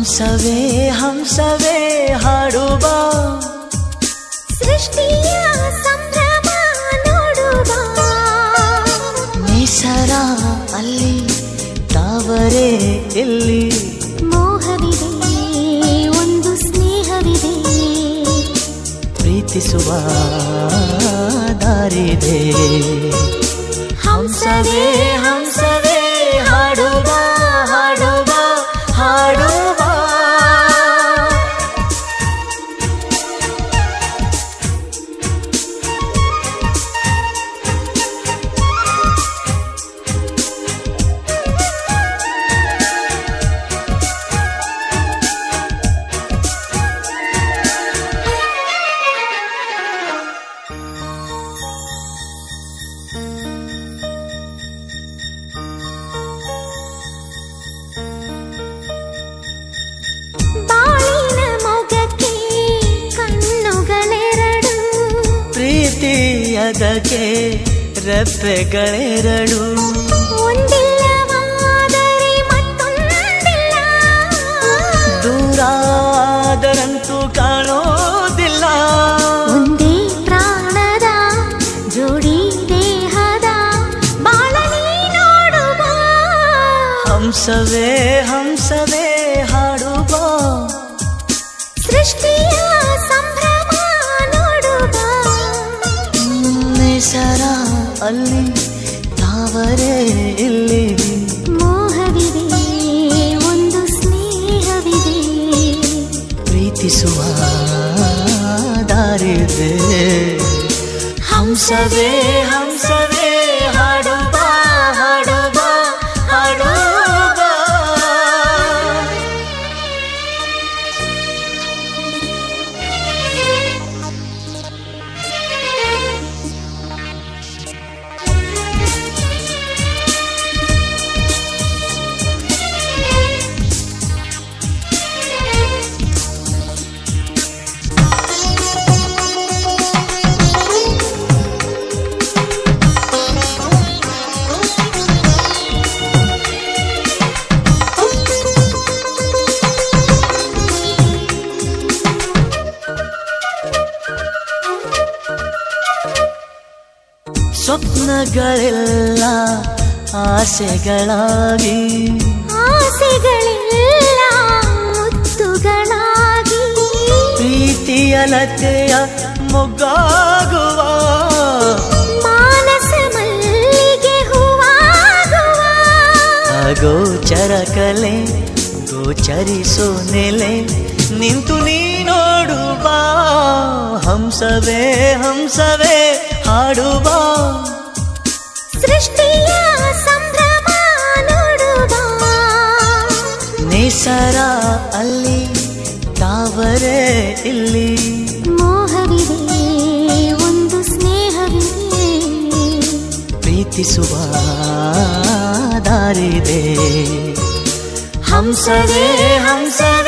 ಹಂಸವೇ ಹಂಸವೇ ಹಾಡುವ ಸೃಷ್ಟಿಯ ಸಂಭ್ರಮ ನೋಡುವ ನೇಸರ ಅಲ್ಲಿ ತಾವರೆ ಎಲ್ಲಿ ಮೋಹವಿದೆ ಒಂದು ಸ್ನೇಹವಿದೆ ಪ್ರೀತಿಸುವ ದಾರಿದೆ ಹಂಸವೇ ಹಂಸವೇ ಹಾಡುವ ಹಾಡುವ ಹಾಡುವ ಬಾಳಿನ ಮೊಗಕ್ಕೆ ಕಣ್ಣುಗಳೆರಡು ಪ್ರೀತಿಯದಕ್ಕೆ ರೆಪ್ಪೆಗಳೆರಡು ಒಂದಿಲ್ಲವಾದರೆ ಮತ್ತೊಂದಿಲ್ಲ ದೂರಾದರಂತೂ ಕಾಣೋದಿಲ್ಲ ಒಂದೇ ಪ್ರಾಣದ ಜೋಡಿ ದೇಹದ ಬಾಳಲಿ ನೋಡುವ ಹಂಸವೇ ಹಂಸವೇ ಹಾಡುವ ಸೃಷ್ಟಿಯ ಸಂಭ್ರಮ ನೋಡುವ ನೇಸರ ಅಲ್ಲಿ ತಾವರೆ ಇಲ್ಲಿ ಮೋಹವಿದೆ ಒಂದು ಸ್ನೇಹವಿದೆ ಪ್ರೀತಿಸುವ ದಾರಿದೆ ಹಂಸವೇ ಹಂಸವೇ ಹಾಡುವ ಹಾಡುವ ಹಾಡುವ ಸ್ವಪ್ನಗಳೆಲ್ಲ ಆಸೆಗಳಾಗಿ ಆಸೆಗಳೆಲ್ಲ ಮುತ್ತುಗಳಾಗಿ ಪ್ರೀತಿಯ ಲತೆಯ ಮೊಗ್ಗಾಗುವ ಮಾನಸ ಮಲ್ಲಿಗೆ ಹೂವಾಗುವ ಅಗೋಚರ ಕಲೆ ಗೋಚರಿಸೋ ನೆಲೆ ನಿಂತು ನೀ ನೋಡುವ ಹಂಸವೇ ಹಂಸವೇ ಹಾಡುವ ಸೃಷ್ಟಿಯ ಸಂಭ್ರಮ ನೋಡುವ ನೇಸರ ಅಲ್ಲಿ ತಾವರೆ ಇಲ್ಲಿ ಮೋಹವಿದೆ ಒಂದು ಸ್ನೇಹವಿದೆ ಪ್ರೀತಿಸುವ ದಾರಿದೆ ಹಂಸವೇ ಹಂಸವೇ